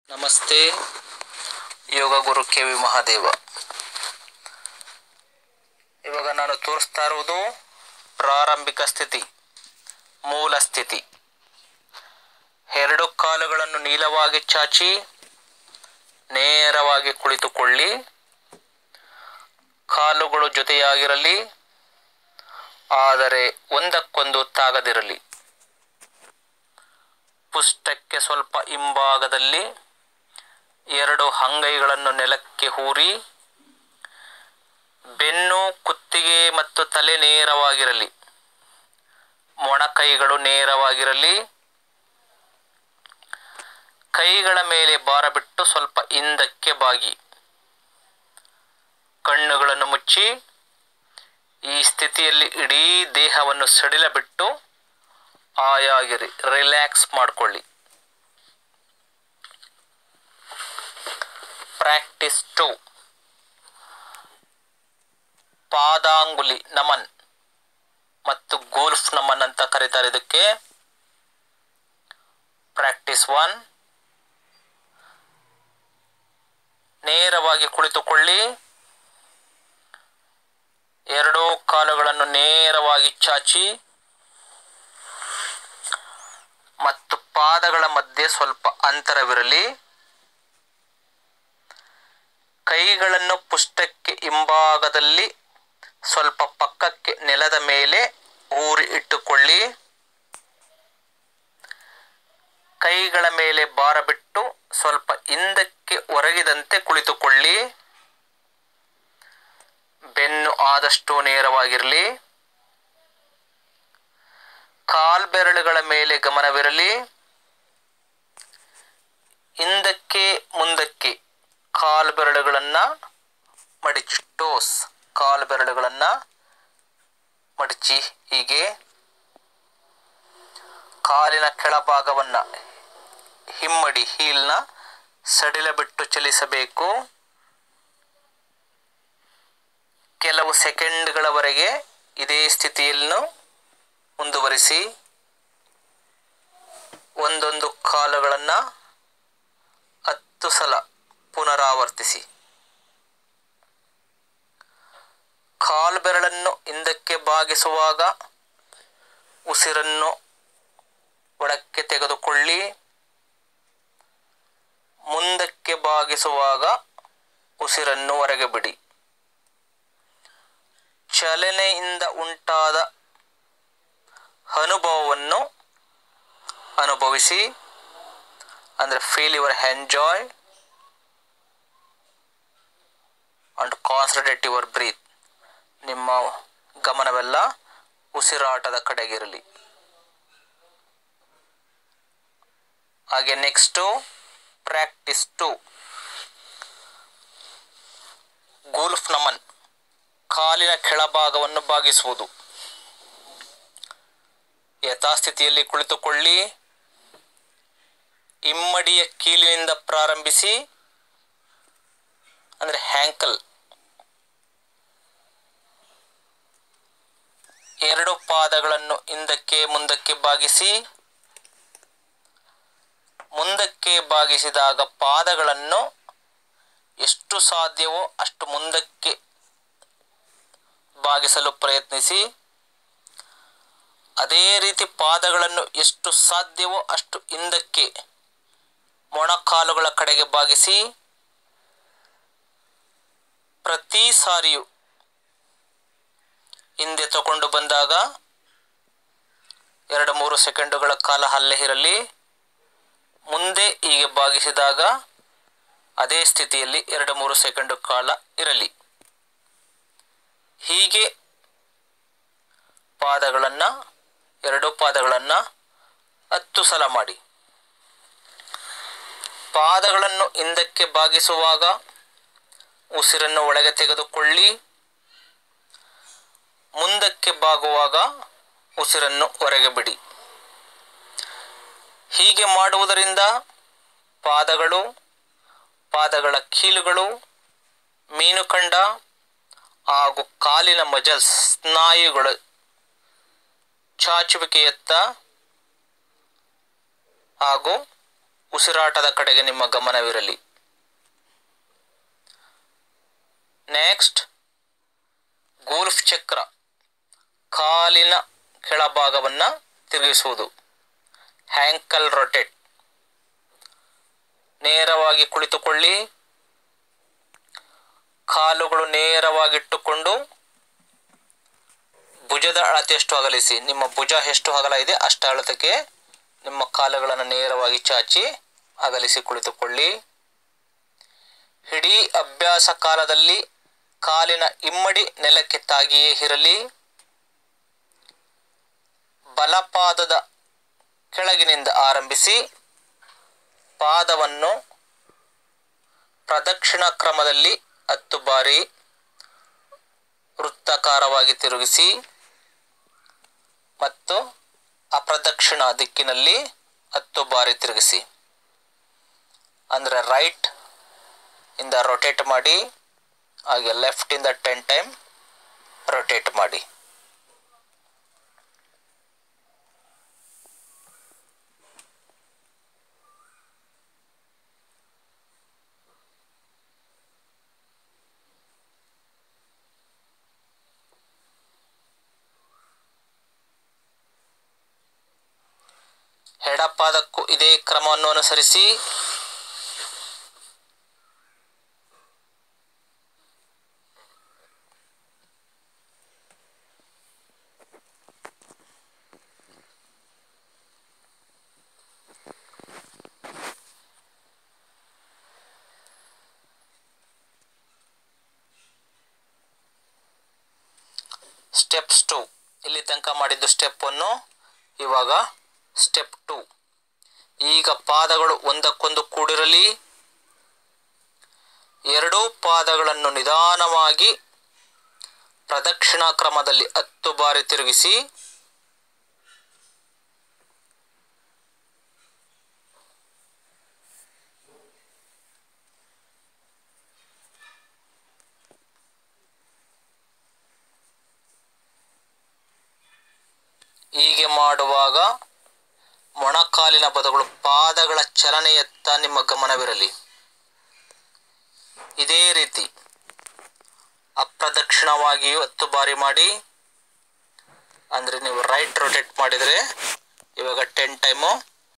ನಮಸ್ತೆ ಯೋಗ ಗುರು ಕೆ ವಿ ಮಹಾದೇವ ಇವಾಗ ನಾನು ತೋರಿಸ್ತಾ ಇರುವುದು ಪ್ರಾರಂಭಿಕ ಸ್ಥಿತಿ ಮೂಲ ಸ್ಥಿತಿ ಎರಡು ಕಾಲುಗಳನ್ನು ನೀಳವಾಗಿ ಚಾಚಿ ನೇರವಾಗಿ ಕುಳಿತುಕೊಳ್ಳಿ ಕಾಲುಗಳು ಜೊತೆಯಾಗಿರಲಿ ಆದರೆ ಒಂದಕ್ಕೊಂದು ತಾಗದಿರಲಿ ಪುಷ್ಟಕ್ಕೆ ಸ್ವಲ್ಪ ಹಿಂಭಾಗದಲ್ಲಿ ಎರಡು ಅಂಗೈಗಳನ್ನು ನೆಲಕ್ಕೆ ಹೂರಿ ಬೆನ್ನು ಕುತ್ತಿಗೆ ಮತ್ತು ತಲೆ ನೇರವಾಗಿರಲಿ ಮೊಣಕೈಗಳು ನೇರವಾಗಿರಲಿ ಕೈಗಳ ಮೇಲೆ ಭಾರ ಬಿಟ್ಟು ಸ್ವಲ್ಪ ಹಿಂದಕ್ಕೆ ಬಾಗಿ ಕಣ್ಣುಗಳನ್ನು ಮುಚ್ಚಿ ಈ ಸ್ಥಿತಿಯಲ್ಲಿ ಇಡೀ ದೇಹವನ್ನು ಸಡಿಲ ಬಿಟ್ಟು ಆಯಾಗಿರಿ ರಿಲ್ಯಾಕ್ಸ್ ಮಾಡಿಕೊಳ್ಳಿ ಪ್ರಾಕ್ಟೀಸ್ ಟು ಪಾದಾಂಗುಲಿ ನಮನ್ ಮತ್ತು ಗೋಲ್ಫ್ ನಮನ್ ಅಂತ ಕರೀತಾರೆ ಇದಕ್ಕೆ ಪ್ರಾಕ್ಟೀಸ್ ಒನ್ ನೇರವಾಗಿ ಕುಳಿತುಕೊಳ್ಳಿ ಎರಡೂ ಕಾಲುಗಳನ್ನು ನೇರವಾಗಿ ಚಾಚಿ ಮತ್ತು ಪಾದಗಳ ಮಧ್ಯೆ ಸ್ವಲ್ಪ ಅಂತರವಿರಲಿ ಕೈಗಳನ್ನು ಪುಷ್ಟಕ್ಕೆ ಹಿಂಭಾಗದಲ್ಲಿ ಸ್ವಲ್ಪ ಪಕ್ಕಕ್ಕೆ ನೆಲದ ಮೇಲೆ ಊರಿ ಇಟ್ಟುಕೊಳ್ಳಿ ಕೈಗಳ ಮೇಲೆ ಭಾರ ಬಿಟ್ಟು ಸ್ವಲ್ಪ ಹಿಂದಕ್ಕೆ ಒರಗಿದಂತೆ ಕುಳಿತುಕೊಳ್ಳಿ ಬೆನ್ನು ಆದಷ್ಟು ನೇರವಾಗಿರಲಿ ಕಾಲ್ಬೆರಳುಗಳ ಮೇಲೆ ಗಮನವಿರಲಿ ಹಿಂದಕ್ಕೆ ಮುಂದಕ್ಕೆ ಕಾಲ್ಬೆರಳುಗಳನ್ನು ಮಡಿಚಿ ಟೋಸ್ ಕಾಲ್ಬೆರಳುಗಳನ್ನು ಮಡಚಿ ಹೀಗೆ ಕಾಲಿನ ಕೆಳಭಾಗವನ್ನು ಹಿಮ್ಮಡಿ ಹೀಲ್ನ ಸಡಿಲ ಬಿಟ್ಟು ಚಲಿಸಬೇಕು ಕೆಲವು ಸೆಕೆಂಡ್ಗಳವರೆಗೆ ಇದೇ ಸ್ಥಿತಿಯನ್ನು ಮುಂದುವರಿಸಿ ಒಂದೊಂದು ಕಾಲುಗಳನ್ನು ಹತ್ತು ಸಲ ಪುನರಾವರ್ತಿಸಿ ಕಾಲ್ಬೆರಳನ್ನು ಹಿಂದಕ್ಕೆ ಬಾಗಿಸುವಾಗ ಉಸಿರನ್ನು ಒಳಕ್ಕೆ ತೆಗೆದುಕೊಳ್ಳಿ ಮುಂದಕ್ಕೆ ಬಾಗಿಸುವಾಗ ಉಸಿರನ್ನು ಹೊರಗೆ ಬಿಡಿ ಚಲನೆಯಿಂದ ಉಂಟಾದ ಅನುಭವವನ್ನು ಅನುಭವಿಸಿ ಅಂದರೆ feel your enjoy and concentrate your breath ನಿಮ್ಮ ಗಮನವೆಲ್ಲ ಉಸಿರಾಟದ ಕಡೆಗಿರಲಿ ಹಾಗೆ ನೆಕ್ಸ್ಟು ಪ್ರಾಕ್ಟೀಸ್ ಟು ಗೋಲ್ಫ್ ನಮನ್ ಕಾಲಿನ ಕೆಳಭಾಗವನ್ನು ಬಾಗಿಸುವುದು ಯಥಾಸ್ಥಿತಿಯಲ್ಲಿ ಕುಳಿತುಕೊಳ್ಳಿ ಇಮ್ಮಡಿಯ ಕೀಲಿನಿಂದ ಪ್ರಾರಂಭಿಸಿ ಅಂದರೆ ಹ್ಯಾಂಕಲ್ ಎರಡು ಪಾದಗಳನ್ನು ಹಿಂದಕ್ಕೆ ಮುಂದಕ್ಕೆ ಬಾಗಿಸಿ ಮುಂದಕ್ಕೆ ಬಾಗಿಸಿದಾಗ ಪಾದಗಳನ್ನು ಎಷ್ಟು ಸಾಧ್ಯವೋ ಅಷ್ಟು ಮುಂದಕ್ಕೆ ಬಾಗಿಸಲು ಪ್ರಯತ್ನಿಸಿ ಅದೇ ರೀತಿ ಪಾದಗಳನ್ನು ಎಷ್ಟು ಸಾಧ್ಯವೋ ಅಷ್ಟು ಹಿಂದಕ್ಕೆ ಮೊಣಕಾಲುಗಳ ಕಡೆಗೆ ಬಾಗಿಸಿ ಪ್ರತಿ ಸಾರಿಯೂ ಹಿಂದೆ ತಗೊಂಡು ಬಂದಾಗ ಎರಡು ಮೂರು ಸೆಕೆಂಡುಗಳ ಕಾಲ ಅಲ್ಲೇ ಇರಲಿ ಮುಂದೆ ಹೀಗೆ ಬಾಗಿಸಿದಾಗ ಅದೇ ಸ್ಥಿತಿಯಲ್ಲಿ ಎರಡು ಮೂರು ಸೆಕೆಂಡು ಕಾಲ ಇರಲಿ ಹೀಗೆ ಪಾದಗಳನ್ನು ಎರಡು ಪಾದಗಳನ್ನು ಹತ್ತು ಸಲ ಮಾಡಿ ಪಾದಗಳನ್ನು ಹಿಂದಕ್ಕೆ ಬಾಗಿಸುವಾಗ ಉಸಿರನ್ನು ಒಳಗೆ ತೆಗೆದುಕೊಳ್ಳಿ ಮುಂದಕ್ಕೆ ಬಾಗುವಾಗ ಉಸಿರನ್ನು ಹೊರಗೆ ಬಿಡಿ ಹೀಗೆ ಮಾಡುವುದರಿಂದ ಪಾದಗಳು ಪಾದಗಳ ಕೀಲುಗಳು ಮೀನುಕಂಡ ಹಾಗೂ ಕಾಲಿನ ಮಜಲ್ಸ್ ಸ್ನಾಯುಗಳು ಚಾಚುವಿಕೆಯತ್ತ ಹಾಗೂ ಉಸಿರಾಟದ ಕಡೆಗೆ ನಿಮ್ಮ ಗಮನವಿರಲಿ ನೆಕ್ಸ್ಟ್ ಗೋಲ್ಫ್ ಚಕ್ರ ಕಾಲಿನ ಕೆಳಭಾಗವನ್ನು ತಿರುಗಿಸುವುದು ಹ್ಯಾಂಕಲ್ ರೊಟೇಟ್ ನೇರವಾಗಿ ಕುಳಿತುಕೊಳ್ಳಿ ಕಾಲುಗಳು ನೇರವಾಗಿಟ್ಟುಕೊಂಡು ಭುಜದ ಅಳತೆ ಎಷ್ಟು ಅಗಲಿಸಿ ನಿಮ್ಮ ಭುಜ ಎಷ್ಟು ಅಗಲ ಇದೆ ಅಷ್ಟು ಅಳತೆಗೆ ನಿಮ್ಮ ಕಾಲುಗಳನ್ನು ನೇರವಾಗಿ ಚಾಚಿ ಅಗಲಿಸಿ ಕುಳಿತುಕೊಳ್ಳಿ ಇಡೀ ಅಭ್ಯಾಸ ಕಾಲದಲ್ಲಿ ಕಾಲಿನ ಇಮ್ಮಡಿ ನೆಲಕ್ಕೆ ತಾಗಿಯೇ ಇರಲಿ ಬಲಪಾದದ ಕೆಳಗಿನಿಂದ ಆರಂಭಿಸಿ ಪಾದವನ್ನು ಪ್ರದಕ್ಷಿಣ ಕ್ರಮದಲ್ಲಿ ಹತ್ತು ಬಾರಿ ವೃತ್ತಾಕಾರವಾಗಿ ತಿರುಗಿಸಿ ಮತ್ತು ಅಪ್ರದಕ್ಷಿಣ ದಿಕ್ಕಿನಲ್ಲಿ ಹತ್ತು ಬಾರಿ ತಿರುಗಿಸಿ ಅಂದರೆ ರೈಟ್ ಇಂದ ರೊಟೇಟ್ ಮಾಡಿ ಹಾಗೆ ಲೆಫ್ಟ್ ಇಂದ ಟೆನ್ ಟೈಮ್ ರೊಟೇಟ್ ಮಾಡಿ ಎಡಪಾದಕ್ಕೂ ಇದೇ ಕ್ರಮವನ್ನು ಅನುಸರಿಸಿ ಸ್ಟೆಪ್ಸ್ ಟು ಇಲ್ಲಿ ತನಕ ಮಾಡಿದ್ದು ಸ್ಟೆಪ್ ಅನ್ನು ಇವಾಗ ಸ್ಟೆಪ್ ಟು ಈಗ ಪಾದಗಳು ಒಂದಕ್ಕೊಂದು ಕೂಡಿರಲಿ ಎರಡೂ ಪಾದಗಳನ್ನು ನಿಧಾನವಾಗಿ ಪ್ರದಕ್ಷಿಣಾ ಕ್ರಮದಲ್ಲಿ ಹತ್ತು ಬಾರಿ ತಿರುಗಿಸಿ ಹೀಗೆ ಮಾಡುವಾಗ ಮೊಣಕಾಲಿನ ಪದಗಳು ಪಾದಗಳ ಚಲನೆಯತ್ತ ನಿಮ್ಮ ಗಮನವಿರಲಿ ಇದೇ ರೀತಿ ಅಪ್ರದಕ್ಷಿಣವಾಗಿಯೂ ಹತ್ತು ಬಾರಿ ಮಾಡಿ ಅಂದರೆ ನೀವು ರೈಟ್ ರೊಟೇಟ್ ಮಾಡಿದರೆ ಇವಾಗ ಟೆನ್ ಟೈಮು